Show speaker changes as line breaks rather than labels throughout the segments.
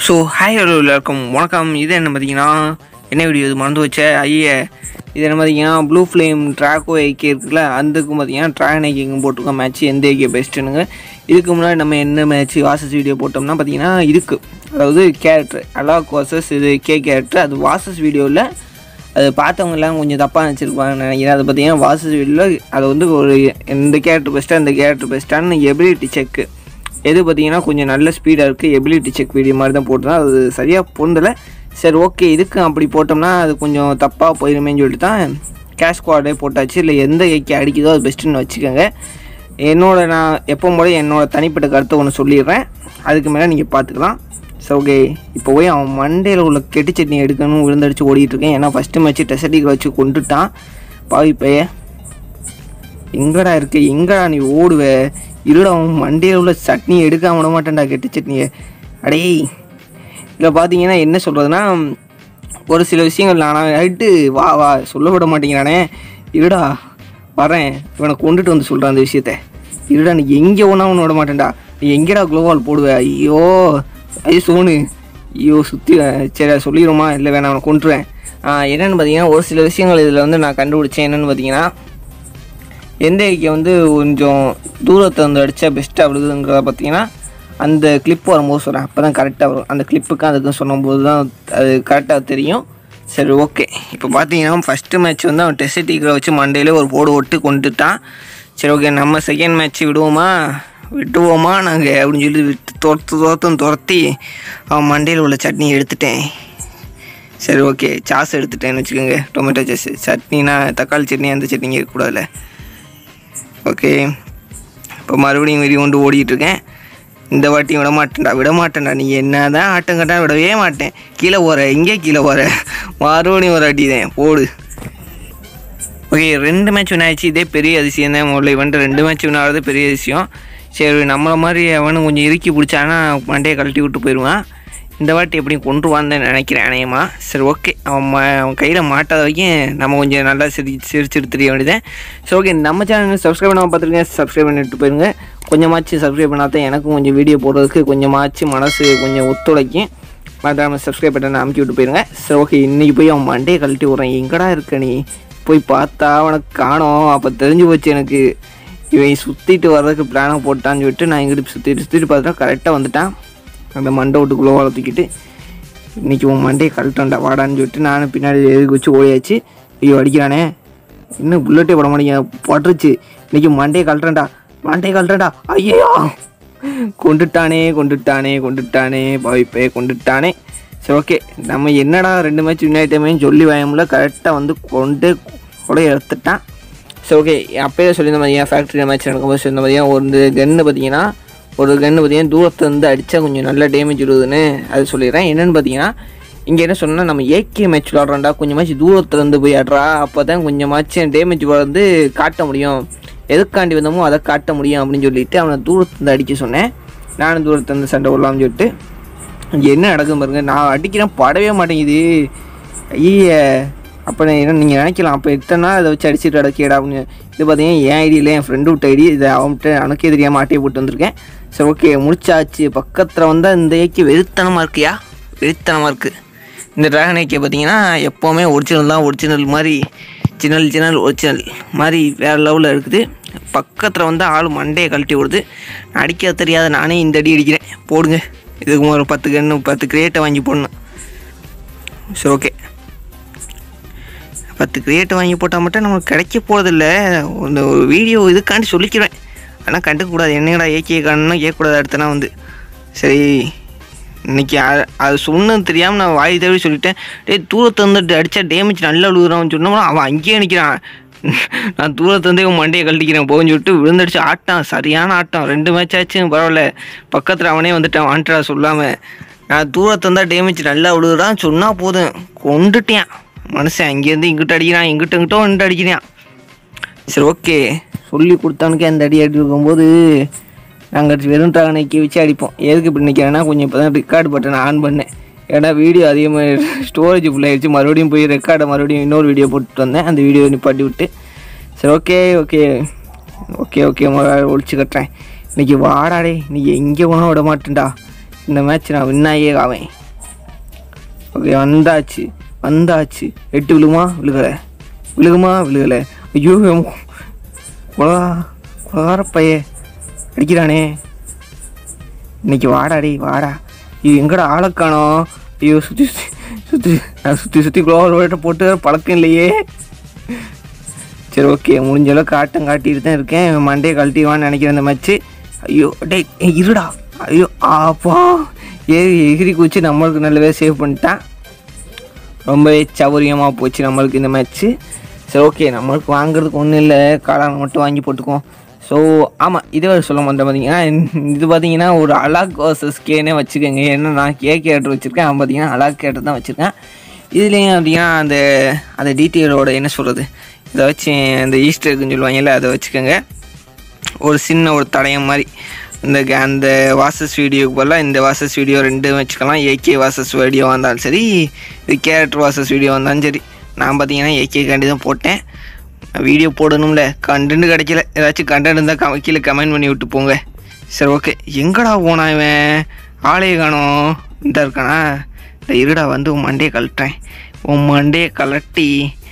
so hi hello எல்லாருக்கும் வணக்கம் இது என்ன பார்த்தீங்கன்னா என்ன வீடியோ இது மறந்து வச்ச ஐய இது என்ன பார்த்தீங்கன்னா ப்ளூ ஃப்ளேம் ட்ராக்கோ ஐக்கே இருக்குல்ல அதுக்கும் பார்த்தீங்கன்னா ட்ராகன் ஐக்கியம் போட்டிருக்கோம் மேட்ச் எந்த ஐக்கிய பெஸ்ட்டுனுங்க இதுக்கு முன்னாடி நம்ம என்ன மேட்ச் வாசஸ் வீடியோ போட்டோம்னா பார்த்தீங்கன்னா இதுக்கு அதாவது கேரக்டர் அலாக் வாசஸ் இது கே கேரக்டர் அது வாசஸ் வீடியோவில் அது பார்த்தவங்க எல்லாம் கொஞ்சம் தப்பாக நினச்சிருப்பாங்க நினைக்கிறேன் அது பார்த்தீங்கன்னா வாசஸ் வீடியோவில் அது வந்து ஒரு இந்த கேரக்டர் பெஸ்ட்டாக இந்த கேரக்டர் பெஸ்ட்டான்னு எபிலிட்டி செக்கு எது பார்த்தீங்கன்னா கொஞ்சம் நல்ல ஸ்பீடாக இருக்குது எபிலிட்டி செக் வீடியோ மாதிரி தான் போட்டிருந்தேன் அது சரியாக பொருந்தலை சரி ஓகே இதுக்கு அப்படி போட்டோம்னா அது கொஞ்சம் தப்பாக போயிருமேன்னு சொல்லிட்டு தான் கேஷ் குவாடே போட்டாச்சு இல்லை எந்த ஏக்கி அடிக்குதோ அது பெஸ்ட்டுன்னு வச்சுக்கோங்க என்னோட நான் எப்போ போல என்னோட தனிப்பட்ட கருத்தை ஒன்று சொல்லிடுறேன் அதுக்கு மேலே நீங்கள் பார்த்துக்கலாம் ஸோ ஓகே இப்போ போய் அவன் மண்டையில் உள்ள கெட்டு சட்னி எடுக்கணும் விழுந்தடிச்சு ஓடிட்டு இருக்கேன் ஏன்னா ஃபஸ்ட்டு மேட்ச்சு டெசட்டிக்கு வச்சு கொண்டுட்டான் பாவி பைய எங்கடா இருக்கு எங்கடா நீ ஓடுவ இருடா அவன் மண்டையில் உள்ள சட்னி எடுக்காம விட மாட்டேன்டா கெட்டு சட்னியை அடேய் இதில் பார்த்தீங்கன்னா என்ன சொல்கிறதுனா ஒரு சில விஷயங்கள் நான் ஆகிட்டு வா வா சொல்ல விட மாட்டேங்கிறானே இருடா வரேன் இவனை கொண்டுட்டு வந்து சொல்கிறேன் அந்த விஷயத்த இருடா நீ எங்கே ஒன்றா ஒன்று விட மாட்டேன்டா நீ எங்கேடா குளோவால் போடுவ ஐயோ ஐயோ சோனு ஐயோ சுற்றி சரி சொல்லிடுமா இல்லை வேணாம் அவனை கொண்டுருவேன் என்னென்னு பார்த்தீங்கன்னா ஒரு சில விஷயங்கள் இதில் வந்து நான் கண்டுபிடிச்சேன் என்னென்னு பார்த்தீங்கன்னா எந்த ஏரிக்கை வந்து கொஞ்சம் தூரத்தை வந்து அடித்தா பெஸ்ட்டாக விழுதுங்கிறத பார்த்தீங்கன்னா அந்த கிளிப் வரும்போது சொல்கிறேன் அப்போ தான் கரெக்டாக வரும் அந்த கிளிப்புக்கு அதுக்கும் சொல்லும்போது தான் அது கரெக்டாக தெரியும் சரி ஓகே இப்போ பார்த்தீங்கன்னா ஃபஸ்ட்டு மேட்ச் வந்து அவன் டெஸ்ட் டீக்கரை வச்சு மண்டையிலே ஒரு போர்டு ஒட்டு கொண்டுட்டான் சரி ஓகே நம்ம செகண்ட் மேட்ச் விடுவோமா விட்டுவோமா நாங்கள் அப்படின்னு சொல்லி விட்டு துரத்து துரத்தும் துரத்தி அவன் மண்டையில் உள்ள சட்னி எடுத்துட்டேன் சரி ஓகே சாஸ் எடுத்துட்டேன்னு வச்சுக்கோங்க டொமேட்டோ சாஸ் சட்னினா தக்காளி சட்னி அந்த சட்னிங்க இருக்கக்கூடாதுல்ல ஓகே இப்போ மறுபடியும் வெறி கொண்டு ஓடிட்டு இருக்கேன் இந்த வாட்டியும் விட மாட்டேன்டா விட மாட்டேன்டா நீ என்ன தான் ஆட்டம் கட்டா விடவே மாட்டேன் கீழே போகிற எங்கே கீழே போகிற மறுபடியும் ஒரு அடி தான் போடு ஓகே ரெண்டு மேட்ச் வின் ஆயிடுச்சு இதே பெரிய அதிசயம் தான் முதல்ல இவன்ட்டு ரெண்டு மேட்ச் வின் ஆகிறது பெரிய அதிசயம் சரி நம்மளை மாதிரி அவனும் கொஞ்சம் இறுக்கி பிடிச்சானா மண்டையை கழட்டி விட்டு போயிடுவான் இந்த வாட்டி எப்படியும் கொண்டு வந்தேன்னு நினைக்கிறேன் அநேகமா சரி ஓகே அவன் ம அவன் கையில் மாட்டாத வரைக்கும் நம்ம கொஞ்சம் நல்லா சிரி சிரிச்சிட்டு தெரிய வேண்டியதேன் ஸோ ஓகே நம்ம சேனல் சப்ஸ்கிரைப் பண்ணாமல் பார்த்துருக்கேன் சப்ஸ்கிரைப் பண்ணிட்டு போயிருங்க கொஞ்சமாச்சு சப்ஸ்கிரைப் பண்ணாதான் எனக்கும் கொஞ்சம் வீடியோ போடுறதுக்கு கொஞ்சமாச்சு மனசு கொஞ்சம் ஒத்துழைக்கும் மறக்காம சப்ஸ்கிரைப் பட்டன் அமுக்கி விட்டு போயிருங்க சரி ஓகே இன்றைக்கி போய் அவன் மண்டையை கழட்டி விட்றேன் எங்கடா இருக்க நீ போய் பார்த்தா அவனுக்கு காணோம் அப்போ தெரிஞ்சு போச்சு எனக்கு இவன் சுற்றிட்டு வர்றதுக்கு பிளானை போட்டான்னு சொல்லிட்டு நான் எங்கிட்ட சுற்றிட்டு சுற்றிட்டு பார்த்தா கரெக்டாக வந்துட்டான் அந்த மண்டை விட்டுக்குள்ளே வளர்த்துக்கிட்டு இன்றைக்கி உன் மண்டையை கழட்டண்டா வாடான்னு சொல்லிட்டு நானும் பின்னாடி எதுக்கு வச்சு ஓடியாச்சு ஐயோ அடிக்கிறானே இன்னும் புல்லட்டே போட மாட்டேங்க பட்டுருச்சு இன்றைக்கி மண்டையை கழட்டண்டா மண்டையை கழட்டண்டா ஐயோ கொண்டுட்டானே கொண்டுட்டானே கொண்டுட்டானே பாவிப்பே கொண்டுட்டானே சரி ஓகே நம்ம என்னடா ரெண்டு மேட்ச் யுனைட்டமேன்னு சொல்லி பயமில்ல கரெக்டாக வந்து கொண்டு கூட எடுத்துட்டான் சரி ஓகே அப்பயே சொல்லியிருந்த மாதிரியா ஃபேக்ட்ரி மேட்ச் நடக்கும்போது சொல்லியிருந்த மாதிரியா ஒரு கன்று பார்த்தீங்கன்னா ஒரு கன்று பார்த்தீங்கன்னா தூரத்தில் இருந்து அடித்தா கொஞ்சம் நல்ல டேமேஜ் விடுதுன்னு அது சொல்லிடுறேன் என்னென்னு பார்த்தீங்கன்னா இங்கே என்ன சொன்னால் நம்ம ஏகே மேட்ச் விளாட்றோம்டா கொஞ்சமாச்சும் தூரத்தில் இருந்து போய் ஆடுறா அப்போ தான் கொஞ்சமாச்சும் டேமேஜ் வந்து காட்ட முடியும் எதுக்காண்டி வந்தோமோ அதை காட்ட முடியும் அப்படின்னு சொல்லிட்டு அவனை தூரத்துலேருந்து அடிக்க சொன்னேன் நானும் தூரத்துலேருந்து சண்டை விடலாம்னு சொல்லிட்டு இங்கே என்ன நடக்கும் பாருங்க நான் அடிக்கிறேன் படவே மாட்டேங்குது ஐய அப்போ என்ன நீங்கள் நினைக்கலாம் அப்போ எத்தனை நாள் அதை வச்சு அடிச்சுட்டு அடக்கிடா அப்படின்னு இது பார்த்தீங்கன்னா என் ஐடியில் என் ஃப்ரெண்டு விட்ட ஐடி இதை அவன்கிட்ட அணுக்கே தெரியாமல் ஆட்டையை போட்டு வந்திருக்கேன் சரி ஓகே முடிச்சாச்சு பக்கத்தில் வந்தால் இந்த ஏக்கி வெறித்தனமாக இருக்கியா வெறித்தனமாக இருக்குது இந்த ட்ராகன் ஏக்கியை பார்த்தீங்கன்னா எப்போவுமே ஒரிஜினல் தான் ஒரிஜினல் மாதிரி சின்னல் சின்னல் ஒரிஜினல் மாதிரி வேறு லெவலில் இருக்குது பக்கத்தில் வந்து ஆள் மண்டையை கழட்டி விடுது அடிக்க தெரியாத நானே இந்த அடி அடிக்கிறேன் போடுங்க இதுக்கு ஒரு பத்து கன்று பத்து கிரேட்டை வாங்கி போடணும் சரி ஓகே பத்து கிரியேட்டை வாங்கி போட்டால் மட்டும் நமக்கு கிடைக்க போகிறதில்ல இந்த ஒரு வீடியோ இதுக்காண்டி சொல்லிக்கிறேன் ஆனால் கண்டுக்கக்கூடாது என்னங்கடா ஏக்கிய காணுன்னா கேட்கக்கூடாது அடுத்தனா வந்து சரி இன்னைக்கு அ- அது சொன்னது தெரியாமல் நான் வாய் தவிர சொல்லிட்டேன் டேய் தூரத்தை வந்துட்டு அடித்தா டேமேஜ் நல்லா விழுகுறான்னு சொன்னோம்னா அவன் அங்கேயே நிற்கிறான் நான் தூரத்தை வந்து இவன் மண்டையை கழட்டிக்கிறேன் போன்னு சொல்லிட்டு விழுந்தடிச்சு ஆட்டம் சரியான ஆட்டம் ரெண்டு மேட்ச் ஆச்சும் பரவாயில்ல பக்கத்தில் அவனே வந்துட்டான் வாண்டடா சொல்லாமல் நான் தூரத்தை இருந்தால் டேமேஜ் நல்லா விழுகுறான் சொன்னால் போதும் கொண்டுட்டேன் மனுஷன் அங்கேருந்து இங்கிட்ட அடிக்கிறான் இங்கிட்ட இங்கிட்ட வந்துட்டு அடிக்கிறான் சரி ஓகே சொல்லி கொடுத்தவனுக்கு அந்த அடி அடி இருக்கும்போது நாங்கள் வெறும் டாகனைக்கு வச்சு அடிப்போம் எதுக்கு இப்படி நிற்கிறேன்னா கொஞ்சம் இப்போ தான் ரெக்கார்டு பட்டனை ஆன் பண்ணேன் ஏன்னா வீடியோ அதிகமாக ஸ்டோரேஜ் ஃபுல்லாகிடுச்சு மறுபடியும் போய் ரெக்கார்டை மறுபடியும் இன்னொரு வீடியோ போட்டு வந்தேன் அந்த வீடியோ நிப்பாட்டி விட்டு சரி ஓகே ஓகே ஓகே ஓகே ஒழிச்சு கட்டுறேன் இன்னைக்கு வாடாடே நீ எங்கே போனால் விட மாட்டேன்டா இந்த மேட்ச் நான் வின்னாயே ஆவேன் ஓகே வந்தாச்சு வந்தாச்சு எட்டு விழுகுமா விழுகலை விழுகுமா விழுகலை ஐயோ குலகா குலகார பைய அடிக்கிறானே இன்னைக்கு வாடா டேய் வாடா ஐயோ எங்கடா ஆளை காணோம் ஐயோ சுற்றி சுற்றி நான் சுற்றி சுற்றி குளோவர் போட்டு வேற பழக்கம் இல்லையே சரி ஓகே முடிஞ்ச அளவுக்கு ஆட்டம் காட்டிட்டு தான் இருக்கேன் இவன் மண்டையை கழட்டிவான்னு நினைக்கிறேன் இந்த மச்சு ஐயோ டேய் ஏய், இருடா ஐயோ ஆப்பா ஏறி எகிரி குச்சி நம்மளுக்கு நல்லாவே சேவ் பண்ணிட்டான் ரொம்பவே சௌரியமாக போச்சு நம்மளுக்கு இந்த மேட்ச்சு சரி ஓகே நம்மளுக்கு வாங்குறதுக்கு ஒன்றும் இல்லை காளான் மட்டும் வாங்கி போட்டுக்குவோம் ஸோ ஆமாம் இதே ஒரு சொல்ல மாட்டேன் பார்த்தீங்கன்னா இது பார்த்தீங்கன்னா ஒரு அலாக் வர்சஸ் கேனே வச்சுக்கோங்க ஏன்னா நான் கே கேரக்டர் வச்சுருக்கேன் அவன் பார்த்தீங்கன்னா அலாக் கேரக்டர் தான் வச்சுருக்கேன் இதுலேயும் பார்த்தீங்கன்னா அந்த அந்த டீட்டெயிலோட என்ன சொல்கிறது இதை வச்சு அந்த ஈஸ்டர் இருக்குன்னு சொல்லுவாங்கல்ல அதை வச்சுக்கோங்க ஒரு சின்ன ஒரு தடயம் மாதிரி இந்த க- அந்த வாசஸ் வீடியோக்கு பதிலாக இந்த வாசஸ் வீடியோ ரெண்டும் வச்சுக்கலாம் ஏகே வாசஸ் வீடியோ வந்தாலும் சரி இது கேரக்டர் வாசஸ் வீடியோ வந்தாலும் சரி நான் பார்த்தீங்கன்னா ஏகே காண்டி தான் போட்டேன் வீடியோ போடணும்ல கண்டென்ட் கிடைக்கல ஏதாச்சும் கண்டென்ட் இருந்தால் கம் கீழே கமெண்ட் பண்ணி விட்டு போங்க சரி ஓகே எங்கடா போனா இவன் ஆளைய காணோம் இந்த இருக்கானா இந்த இருடா வந்து உன் மண்டையை கழட்டுறேன் உன் மண்டையை கலட்டி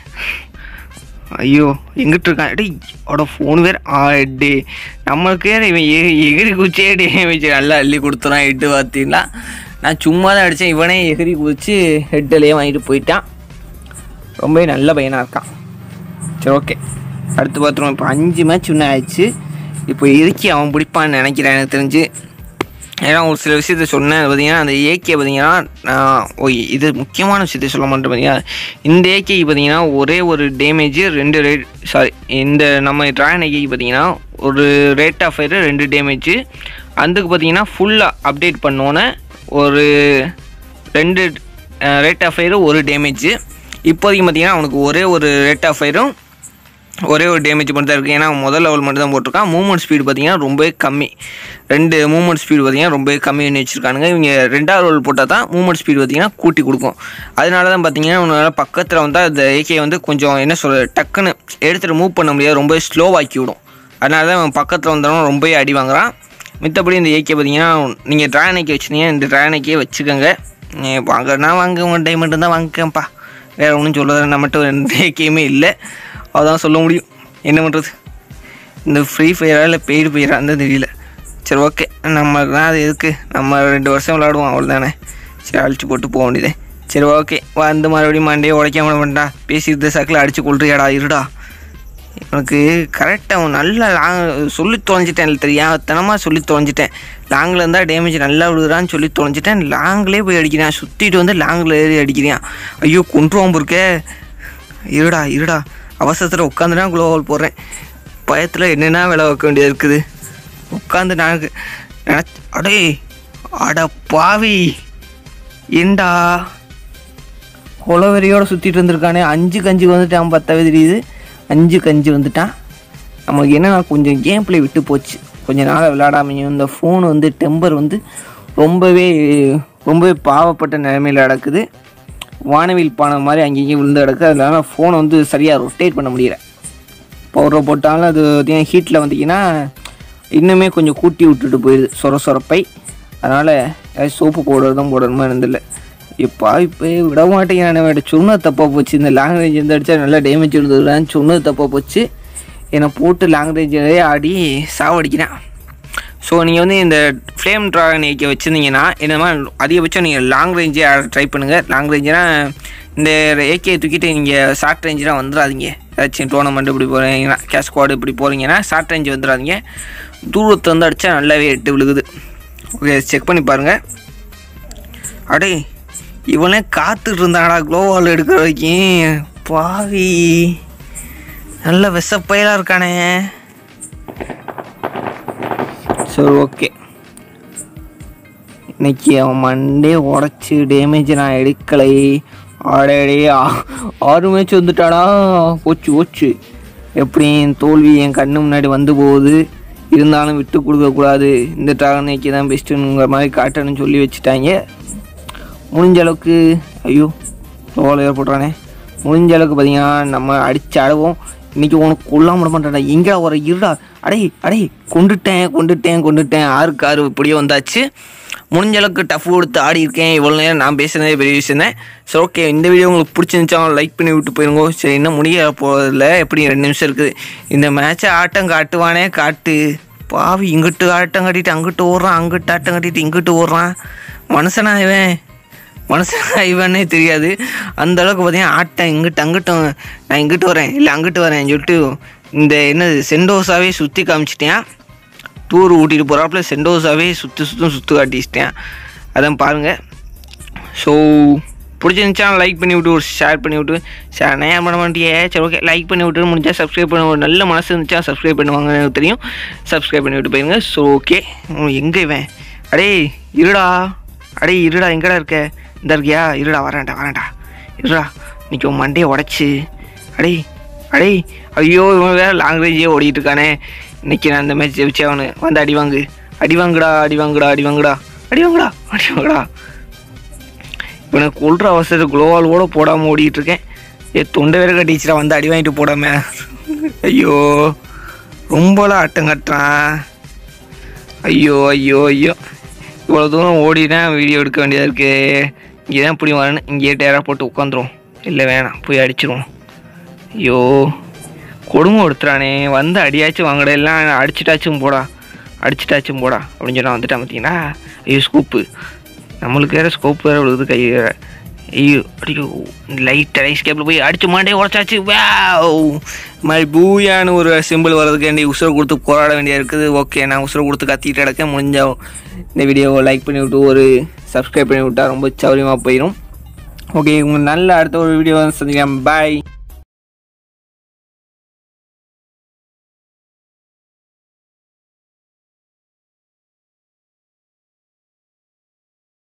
ஐயோ எங்கிட்டு இருக்கான் டேய் அவட ஃபோன் வேறு ஆடே நம்மளுக்கு வேறு இவன் எ எகிரி குச்சியே டேமேஜ் நல்லா அள்ளி கொடுத்துறான் ஹெட்டு பார்த்தீங்களா நான் சும்மா தான் அடித்தேன் இவனே எகிரி குதிச்சு ஹெட்டிலேயே வாங்கிட்டு போயிட்டான் ரொம்பவே நல்ல பையனாக இருக்கான் சரி ஓகே அடுத்து பார்த்துருவோம் இப்போ அஞ்சு மேட்ச் இன்னும் ஆயிடுச்சு இப்போ இறுக்கி அவன் பிடிப்பான்னு நினைக்கிறேன் எனக்கு தெரிஞ்சு ஏன்னா ஒரு சில விஷயத்த சொன்னேன் அது பார்த்தீங்கன்னா அந்த ஏகே பார்த்தீங்கன்னா நான் ஓ இது முக்கியமான விஷயத்த சொல்ல மாட்டேன் பார்த்தீங்கன்னா இந்த ஏகே பார்த்தீங்கன்னா ஒரே ஒரு டேமேஜ் ரெண்டு ரேட் சாரி இந்த நம்ம ட்ராகன் ஏகேக்கு பார்த்தீங்கன்னா ஒரு ரேட் ஆஃப் ஃபயர் ரெண்டு டேமேஜ் அதுக்கு பார்த்தீங்கன்னா ஃபுல்லாக அப்டேட் பண்ணோன்னே ஒரு ரெண்டு ரேட் ஆஃப் ஃபயர் ஒரு டேமேஜ் இப்போதைக்கு பார்த்தீங்கன்னா அவனுக்கு ஒரே ஒரு ரேட் ஆஃப் ஃபயரும் ஒரே ஒரு டேமேஜ் மட்டும் தான் இருக்குது ஏன்னா அவன் முதல் லெவல் மட்டும் தான் போட்டிருக்கான் மூவ்மெண்ட் ஸ்பீடு பார்த்தீங்கன்னா ரொம்பவே கம்மி ரெண்டு மூவ்மெண்ட் ஸ்பீடு பார்த்தீங்கன்னா ரொம்பவே கம்மி பண்ணி வச்சுருக்கானுங்க இவங்க ரெண்டாவது லெவல் போட்டால் தான் மூவ்மெண்ட் ஸ்பீடு பார்த்தீங்கன்னா கூட்டி கொடுக்கும் அதனால தான் பார்த்தீங்கன்னா உன்னால பக்கத்தில் வந்தால் அந்த ஏகே வந்து கொஞ்சம் என்ன சொல்ற டக்குன்னு எடுத்துகிட்டு மூவ் பண்ண முடியாது ரொம்ப ஸ்லோவாக்கி விடும் அதனால தான் அவன் பக்கத்தில் வந்தவன் ரொம்பவே அடி வாங்குறான் மித்தபடி இந்த ஏகே பார்த்தீங்கன்னா நீங்கள் ட்ராகன் ஏகே வச்சுருந்தீங்க இந்த ட்ராகன் ஏகே வச்சுக்கோங்க நீ வாங்கன்னா வாங்க உங்கள் டைமண்ட் தான் வாங்கிக்கப்பா வேறு ஒன்றும் சொல்லுறது நம்மகிட்ட எந்த ஏகேயுமே இல்லை அதான் சொல்ல முடியும் என்ன பண்ணுறது இந்த ஃப்ரீ ஃபயரா இல்லை பெய்டு ஃபயரான்னு தான் தெரியல சரி ஓகே நம்மளுக்கு தான் அது எதுக்கு நம்ம ரெண்டு வருஷம் விளாடுவோம் அவ்வளோதானே சரி அழிச்சு போட்டு போக வேண்டியதே சரி ஓகே வந்து மறுபடியும் மண்டையை உடைக்காம வேண்டா பேசியிருந்த சாக்கில் அடிச்சு கொள்றியாடா இருடா எனக்கு கரெக்டாக அவன் நல்லா லாங் சொல்லி தொலைஞ்சிட்டேன் தெரியாதனமாக சொல்லி தொலைஞ்சிட்டேன் லாங்கில் இருந்தால் டேமேஜ் நல்லா விழுகிறான்னு சொல்லி தொலைஞ்சிட்டேன் லாங்லேயே போய் அடிக்கிறான் சுற்றிட்டு வந்து லாங்கில் ஏறி அடிக்கிறான் ஐயோ கொண்டுருவான் பொறுக்க இருடா இருடா அவசரத்தில் உட்காந்து தான் குளோவால் போடுறேன் பயத்தில் என்னென்ன வேலை வைக்க வேண்டியது இருக்குது உட்காந்து நான் நினச் அடே அட பாவி ஏண்டா குலவெறியோட சுற்றிட்டு இருந்திருக்கானே அஞ்சு கஞ்சி வந்துட்டான் பத்தாவே தெரியுது அஞ்சு கஞ்சி வந்துட்டான் நமக்கு என்னன்னா கொஞ்சம் கேம் ப்ளே விட்டு போச்சு கொஞ்ச நாளாக விளையாடாமையும் இந்த ஃபோன் வந்து டெம்பர் வந்து ரொம்பவே ரொம்பவே பாவப்பட்ட நிலைமையில் நடக்குது வானவில் பானை மாதிரி அங்கேயும் விழுந்து கிடக்கு அதனால ஃபோனை வந்து சரியாக ரொட்டேட் பண்ண முடியல பவுடரை போட்டாலும் அது பார்த்தீங்கன்னா ஹீட்டில் வந்தீங்கன்னா இன்னுமே கொஞ்சம் கூட்டி விட்டுட்டு போயிடுது சொர சொரப்பை அதனால் ஏதாச்சும் சோப்பு பவுடர் தான் போடணுமா இருந்தில்ல இப்போ இப்போ விட மாட்டேங்கிறானே வேட சொன்னது தப்பாக போச்சு இந்த லாங் ரேஞ்ச் இருந்து அடித்தா நல்லா டேமேஜ் இருந்ததுலான்னு சொன்னது தப்பாக போச்சு என்னை போட்டு லாங் ரேஞ்சிலே ஆடி சாவடிக்கிறேன் ஸோ நீங்கள் வந்து இந்த ஃப்ளேம் ட்ராகன் ஏகே வச்சுருந்தீங்கன்னா இந்த மாதிரி அதிகபட்சம் நீங்கள் லாங் ரேஞ்சே ட்ரை பண்ணுங்கள் லாங் ரேஞ்சுனா இந்த ஏகே தூக்கிட்டு நீங்கள் ஷார்ட் ரேஞ்செலாம் வந்துடாதீங்க ஏதாச்சும் டோர்னமெண்ட் இப்படி போகிறீங்கன்னா கேஷ் ஸ்குவாடு இப்படி போகிறீங்கன்னா ஷார்ட் ரேஞ்சு வந்துடாதீங்க தூரத்தை வந்து அடித்தா நல்லாவே எட்டு விழுகுது ஓகே செக் பண்ணி பாருங்கள் அடே இவனே காத்துட்டு இருந்தாடா க்ளோவால் எடுக்கிற வரைக்கும் பாவி நல்ல விஷப்பயலாக இருக்கானே சரி ஓகே இன்னைக்கு அவன் மண்டே உடச்சி டேமேஜ் நான் எடுக்கலை ஆடே ஆறு மேட்ச் வந்துட்டாடா போச்சு போச்சு எப்படி என் தோல்வி என் கண்ணு முன்னாடி வந்து போகுது இருந்தாலும் விட்டு கொடுக்கக்கூடாது இந்த ட்ராகனைக்கு தான் பெஸ்ட்டுங்கிற மாதிரி காட்டணும்னு சொல்லி வச்சுட்டாங்க முடிஞ்ச அளவுக்கு ஐயோ ஓலை ஏற்படுறானே முடிஞ்ச அளவுக்கு பார்த்தீங்கன்னா நம்ம அடிச்சு அழுவோம் இன்னைக்கு உனக்கு கொல்லாம விட மாட்டேன்டா எங்கடா ஒரு இருடா அடே அடே கொண்டுட்டேன் கொண்டுட்டேன் கொண்டுட்டேன் ஆறுக்கு ஆறு இப்படியே வந்தாச்சு முடிஞ்ச அளவுக்கு டஃப் கொடுத்து ஆடி இருக்கேன் இவ்வளோ நேரம் நான் பேசுனதே பெரிய விஷயம் தான் ஸோ ஓகே இந்த வீடியோ உங்களுக்கு பிடிச்சிருந்துச்சா லைக் பண்ணி விட்டு போயிருங்க சரி இன்னும் முடிய போகிறதில்ல எப்படி ரெண்டு நிமிஷம் இருக்குது இந்த மேட்ச்சை ஆட்டம் காட்டுவானே காட்டு பாவி இங்கிட்டு ஆட்டம் காட்டிட்டு அங்கிட்டு ஓடுறான் அங்கிட்டு ஆட்டம் காட்டிட்டு இங்கிட்டு ஓடுறான் மனுஷனா இவன் மனுஷனா இவனே தெரியாது அந்த அளவுக்கு பார்த்தீங்கன்னா ஆட்டம் இங்கிட்டு அங்கிட்டும் நான் இங்கிட்டு வரேன் இல்லை அங்கிட்டு வரேன் சொல்லிட்டு இந்த என்னது சென்டோஸாவே சுற்றி காமிச்சிட்டேன் டூர் ஊட்டிட்டு போகிறாப்புல சென்டோஸாவே சுற்றி சுற்றும் சுற்று காட்டிச்சிட்டேன் அதான் பாருங்கள் ஸோ பிடிச்சிருந்துச்சா லைக் பண்ணி விட்டு ஒரு ஷேர் பண்ணி விட்டு ஷேர் நேரம் பண்ண மாட்டியே சரி ஓகே லைக் பண்ணி விட்டு முடிஞ்சா சப்ஸ்கிரைப் பண்ண ஒரு நல்ல மனசு இருந்துச்சா சப்ஸ்கிரைப் பண்ணுவாங்க எனக்கு தெரியும் சப்ஸ்கிரைப் பண்ணி விட்டு போயிருங்க ஸோ ஓகே எங்கே இவன் அடே இருடா அடே இருடா எங்கடா இருக்க இந்த இருக்கியா இருடா வரேன்டா வரேன்டா இருடா இன்னைக்கு உன் மண்டையை உடச்சி அடே அடே ஐயோ இவன் வேற லாங் ரேஞ்சே ஓடிட்டு இருக்கானே இன்னைக்கு நான் இந்த மேட்ச் ஜெயிச்சே அவனு வந்து அடி வாங்கு அடி வாங்குடா அடி வாங்குடா அடி வாங்குடா அடி வாங்குடா அடி வாங்குடா இவனை கொள்ற அவசரத்தை குளோவால் கூட போடாமல் ஓடிட்டு இருக்கேன் ஏ தொண்டை வேற கட்டிச்சுடா வந்து அடி வாங்கிட்டு போடாம ஐயோ ரொம்பலாம் ஆட்டம் கட்டுறான் ஐயோ ஐயோ ஐயோ இவ்வளோ தூரம் ஓடிதான் வீடியோ எடுக்க வேண்டியதாக இருக்கு இங்கே தான் இப்படி வரணும் இங்கேயே டேராக போட்டு உட்காந்துரும் இல்லை வேணாம் போய் அடிச்சிருவோம் ஐயோ கொடுமை ஒருத்தரானே வந்து அடியாச்சும் வாங்கடா எல்லாம் அடிச்சிட்டாச்சும் போடா அடிச்சிட்டாச்சும் போடா அப்படின்னு சொன்னா வந்துட்டான் பார்த்தீங்கன்னா ஐயோ ஸ்கூப்பு நம்மளுக்கு வேறு ஸ்கோப் வேறு விழுது கை வேற ஐயோ அடியோ லைட் ரைஸ் கேப்பில் போய் அடிச்சு மாண்டே உடச்சாச்சு வாவ் மாதிரி பூயான்னு ஒரு சிம்பிள் வர்றதுக்காண்டி உசுரை கொடுத்து போராட வேண்டியது இருக்குது ஓகே நான் உசுரை கொடுத்து கத்திட்டு கிடக்க முடிஞ்சா இந்த வீடியோவை லைக் பண்ணி விட்டு ஒரு சப்ஸ்கிரைப் பண்ணி விட்டா ரொம்ப சௌரியமாக போயிடும் ஓகே உங்கள் நல்ல அடுத்த ஒரு வீடியோ சந்திக்கலாம் பாய்